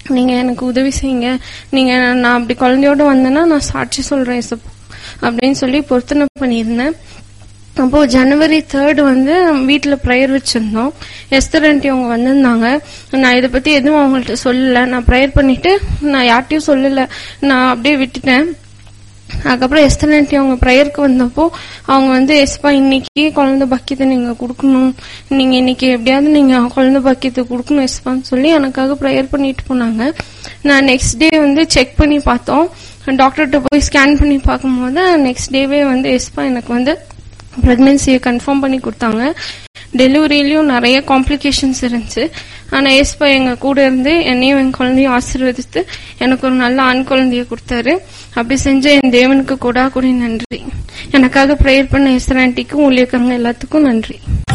நீங்க எனக்கு உதவி செய்யுங்க நீங்க நான் அப்படி குழந்தையோட வந்தேன்னா நான் சாட்சி சொல்றேன் ஏசப்பா அப்படின்னு சொல்லி பொருத்தனை பண்ணியிருந்தேன் அப்போ ஜனவரி தேர்ட் வந்து வீட்டில் ப்ரேயர் வச்சிருந்தோம் எஸ்தர் ஆண்டி அவங்க வந்திருந்தாங்க நான் இதை பத்தி எதுவும் அவங்கள்ட்ட சொல்லல நான் ப்ரேயர் பண்ணிட்டு நான் யார்ட்டையும் சொல்லல நான் அப்படியே விட்டுட்டேன் அதுக்கப்புறம் எஸ்தர் ஆண்டி அவங்க ப்ரேயருக்கு வந்தப்போ அவங்க வந்து எஸ்பா இன்னைக்கு குழந்தை பாக்கியத்தை நீங்க கொடுக்கணும் நீங்க இன்னைக்கு எப்படியாவது நீங்க குழந்தை பாக்கியத்தை கொடுக்கணும் எஸ்பான்னு சொல்லி எனக்காக ப்ரேயர் பண்ணிட்டு போனாங்க நான் நெக்ஸ்ட் டே வந்து செக் பண்ணி பார்த்தோம் டாக்டர்கிட்ட போய் ஸ்கேன் பண்ணி பார்க்கும்போது நெக்ஸ்ட் டேவே வந்து எஸ்பா எனக்கு வந்து பிரெக்னன்சியை கன்ஃபார்ம் பண்ணி கொடுத்தாங்க டெலிவரியிலயும் நிறைய காம்ப்ளிகேஷன்ஸ் இருந்துச்சு ஆனா ஏஸ்பா எங்க கூட இருந்து என்னையும் என் குழந்தையும் ஆசீர்வதித்து எனக்கு ஒரு நல்ல ஆண் குழந்தைய கொடுத்தாரு அப்படி செஞ்ச என் தேவனுக்கு கூட கூட நன்றி எனக்காக ப்ரேயர் பண்ண எஸ்தர் ஆண்டிக்கும் ஊழியக்காரங்க எல்லாத்துக்கும் நன்றி